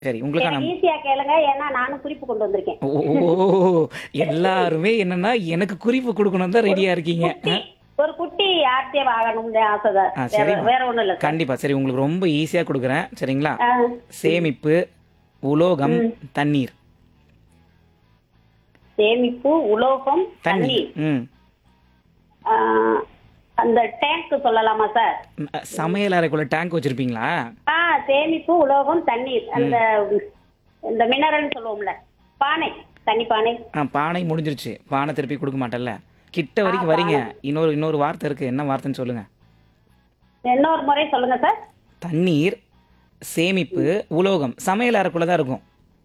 சரி உங்களுக்கான ஈஸியா கேளுங்க ஏன்னா நானும் குறிப்பு கொண்டு வந்திருக்கேன் ஓ எல்லாருமே என்னன்னா எனக்கு குறிப்பு கொடுக்கணும் தான் ரெடியா இருக்கீங்க குட்டி ஒரு குட்டி ஆர்த்தியம் ஆகணும்னு ஆசைதான் ஆ, வேற சரிம்மா. வேற ஒண்ணும் இல்ல சார் கண்டிப்பா சரி உங்களுக்கு ரொம்ப ஈஸியா கொடுக்குறேன் சரிங்களா ஆ, சேமிப்பு உலோகம் தண்ணீர் சேமிப்பு உலோகம் தண்ணீர் தண்ணீர் ம் ஆ, அந்த டேங்க் சொல்லலாமா சார் ம், சமையல் அறைக்குள்ள டேங்க் வச்சிருப்பீங்களா ஆ சேமிப்பு உலோகம் தண்ணீர் அந்த இந்த மினரல் சொல்லுவோம்ல பானை தண்ணி பானை ஆ பானை முடிஞ்சிருச்சு பானை திருப்பி கொடுக்க மாட்டேன்ல கிட்ட வரைக்கும் வரீங்க இன்னொரு இன்னொரு வார்த்தை இருக்கு என்ன வார்த்தைன்னு சொல்லுங்க இன்னொரு முறை சொல்லுங்க சார் தண்ணீர் சேமிப்பு உலோகம் சமையல் அறைக்குள்ள தான் இருக்கும்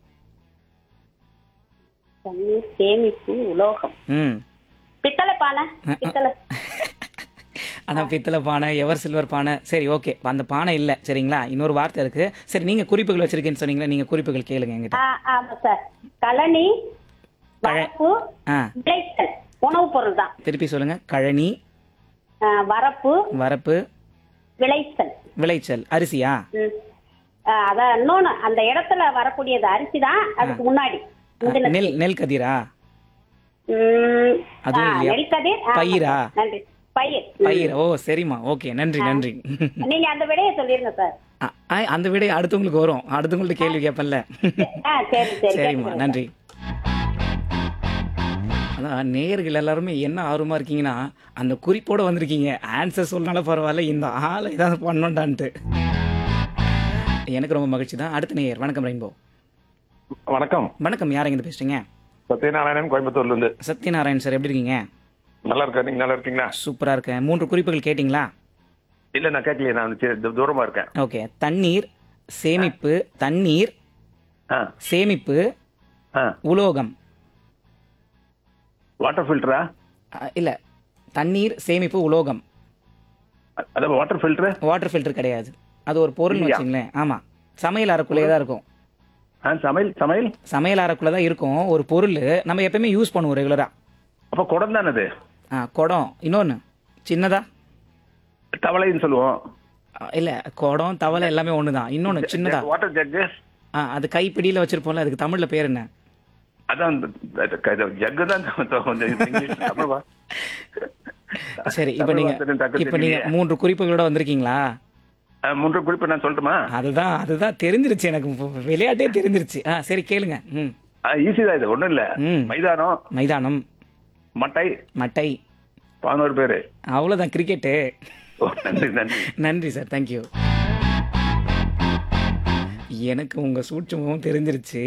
தண்ணீர் சேமிப்பு உலோகம் ம் பித்தளை பானை பித்தளை ஆனா பித்தளை பானை எவர் சில்வர் பானை சரி ஓகே அந்த பானை இல்ல சரிங்களா இன்னொரு வார்த்தை இருக்கு சரி நீங்க குறிப்புகள் வச்சிருக்கேன்னு சொன்னீங்களா நீங்க குறிப்புகள் கேளுங்க என்கிட்ட ஆ ஆமா சார் கழனி வரப்பு ஆ விளைச்சல் உணவுப் பொருள் தான் திருப்பி சொல்லுங்க கழனி ஆ, வரப்பு வரப்பு விளைச்சல் விளைச்சல் அரிசியா ம். ஆ, அதான் இன்னொன்னு அந்த இடத்துல வரக்கூடியது அரிசி தான் அதுக்கு முன்னாடி முந்தின- நெல் நெல் கதிரா ம், அதுவும் ஆ, இல்லையா? நெல்கதிர் ஆ, பயிரா? நன்றி பயிர் பயிர் ஓ சரிம்மா ஓகே நன்றி நன்றி நீங்க அந்த விடையை சொல்லிருங்க சார் ஆ, ஆ, அந்த விட அடுத்தவங்களுக்கு வரும் அடுத்தவங்கள்ட்ட கேள்வி கேட்பேன்ல ஆ சரி சரி சரிம்மா கேட்டுக்கிறேன். நன்றி அதான் நேயர்கள் எல்லாருமே என்ன ஆர்வமா இருக்கீங்கன்னா அந்த குறிப்போட வந்திருக்கீங்க ஆன்சர் சொல்லனாலும் பரவாயில்ல இந்த ஆளை ஏதாவது பண்ணோண்டான்ட்டு எனக்கு ரொம்ப மகிழ்ச்சி தான் அடுத்த நேயர் வணக்கம் ரெயின்போ வணக்கம் வணக்கம் யார் எங்க பேசுறீங்க சத்யநாராயணன் கோயம்புத்தூர்ல இருந்து சத்யநாராயண் சார் எப்படி இருக்கீங்க நல்லா இருக்கேன் நீங்க நல்லா இருக்கீங்களா சூப்பரா இருக்கேன் மூன்று குறிப்புகள் கேட்டிங்களா இல்ல நான் கேட்கலையே நான் சி- தூ- தூரமா இருக்கேன் ஓகே தண்ணீர் சேமிப்பு தண்ணீர் ஆ சேமிப்பு ஆ உலோகம் வாட்டர் ஃபில்டரா அ, இல்ல தண்ணீர் சேமிப்பு உலோகம் அதான் வாட்டர் ஃபில்டர் வாட்டர் ஃபில்டர் கிடையாது அது ஒரு பொருள் இல்லையா? வச்சுங்களேன் ஆமா சமையல் அறைக்குள்ளேயே தான் இருக்கும் ஆ சமையல் சமையல் சமையல் அறைக்குள்ள தான் இருக்கும் ஒரு பொருள் நம்ம எப்பயுமே யூஸ் பண்ணுவோம் ரெகுலரா அப்ப குடம் தானே அது ஆ குடம் இன்னொன்று சின்னதா தவளைன்னு சொல்லுவோம் ஆ, இல்ல குடம் தவளை எல்லாமே ஒன்று தான் இன்னொன்று சின்னதா வாட்டர் ஜக்கு ஆ அது கைப்பிடியில் வச்சிருப்போம்ல அதுக்கு தமிழ்ல பேர் என்ன அதான் ஜக்கு தான் த- கொஞ்சம் இங்கிலீஷ் தமிழ் வா. சரி இப்போ தமிழ் நீங்க வார்த்தை டக்கு இப்போ நீங்க தெரியலையே. மூன்று குறிப்புகளோட வந்திருக்கீங்களா ஆ, மூன்று குறிப்பு நான் சொல்லட்டுமா அதுதான் அதுதான் தெரிஞ்சிருச்சு எனக்கு இப்போ விளையாட்டே தெரிஞ்சிருச்சு ஆ சரி கேளுங்க ம் ஈஸி தான் இது ஒண்ணும் இல்ல ம். மைதானம் மைதானம் மட்டை மட்டை பதினோரு பேரு அவ்வளோதான் கிரிக்கெட்டு ஓ, நன்றி நன்றி நன்றி சார் தேங்க்யூ எனக்கு உங்க சூட்சமும் தெரிஞ்சிருச்சு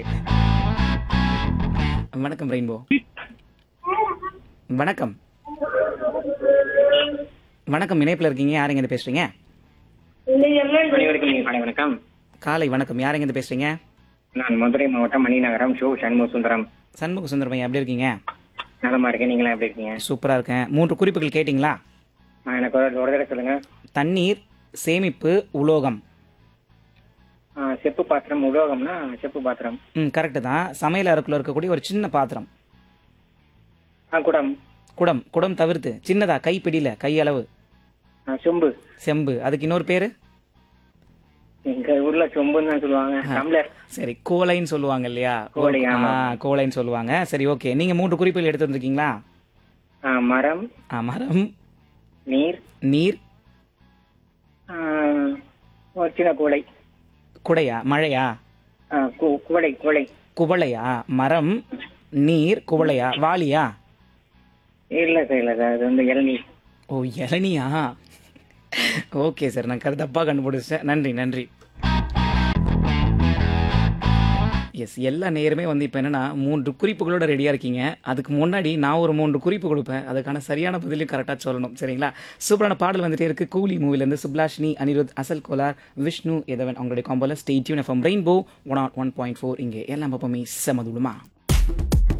வணக்கம் ரெயின்போ வணக்கம் வணக்கம் இணைப்பில் இருக்கீங்க யாருங்க இருந்து பேசுறீங்க அனைவருக்கும் இனிய காலை வணக்கம் காலை வணக்கம் யாருங்க இருந்து பேசுறீங்க நான் மதுரை மாவட்டம் மணிநகரம் ஷோ சண்முக சுந்தரம் சண்முக சுந்தரமையா எப்படி இருக்கீங்க நலமா இருக்கேன் நீங்களா எப்படி இருக்கீங்க சூப்பரா இருக்கேன் மூன்று குறிப்புகள் கேட்டிங்களா ஆ, எனக்கு ஒரு ஒரு தடவை சொல்லுங்க தண்ணீர் சேமிப்பு உலோகம் ஆ, செப்பு பாத்திரம் உலோகம்னா செப்பு பாத்திரம் ம் கரெக்டு தான் சமையல் அறைக்குள்ள இருக்கக்கூடிய ஒரு சின்ன பாத்திரம் ஆ, குடம் குடம் குடம் தவிர்த்து சின்னதா கைப்பிடியில கையளவு ஆ, சொம்பு செம்பு அதுக்கு இன்னொரு பேரு எங்க ஊர்ல சொம்புன்னு தான் சொல்லுவாங்க டம்ளர் சரி கோலைன்னு சொல்லுவாங்க இல்லையா கோலை, ஆமா. ஆ, கோலைன்னு சொல்லுவாங்க சரி ஓகே நீங்க மூன்று குறிப்புகள் எடுத்து வந்திருக்கீங்களா ஆ, மரம் ஆ, மரம் நீர் நீர் ஆ, ஒரு சின்ன கூடை குடையா மழையா ஆ, கு- குவளை குவளை குவளையா மரம் நீர் குவளையா வாளியா இல்ல சார் இல்ல சார் அது வந்து இளநீர் ஓ இளநியா ஓகே சார் நான் கரு தப்பாக கண்டுபிடிச்சேன் நன்றி நன்றி எஸ் எல்லா நேருமே வந்து இப்போ என்னன்னா மூன்று குறிப்புகளோட ரெடியாக இருக்கீங்க அதுக்கு முன்னாடி நான் ஒரு மூன்று குறிப்பு கொடுப்பேன் அதுக்கான சரியான பதிலையும் கரெக்டாக சொல்லணும் சரிங்களா சூப்பரான பாடல் வந்துட்டே இருக்கு கூலி மூவிலேருந்து சுப்லாஷினி அனிருத் அசல் கோலார் விஷ்ணு எதவன் அவங்களுடைய காம்போல ஸ்டேட்யூன் FM rainbow one one point four இங்கே எல்லாம் பப்பமே செமதுடுமா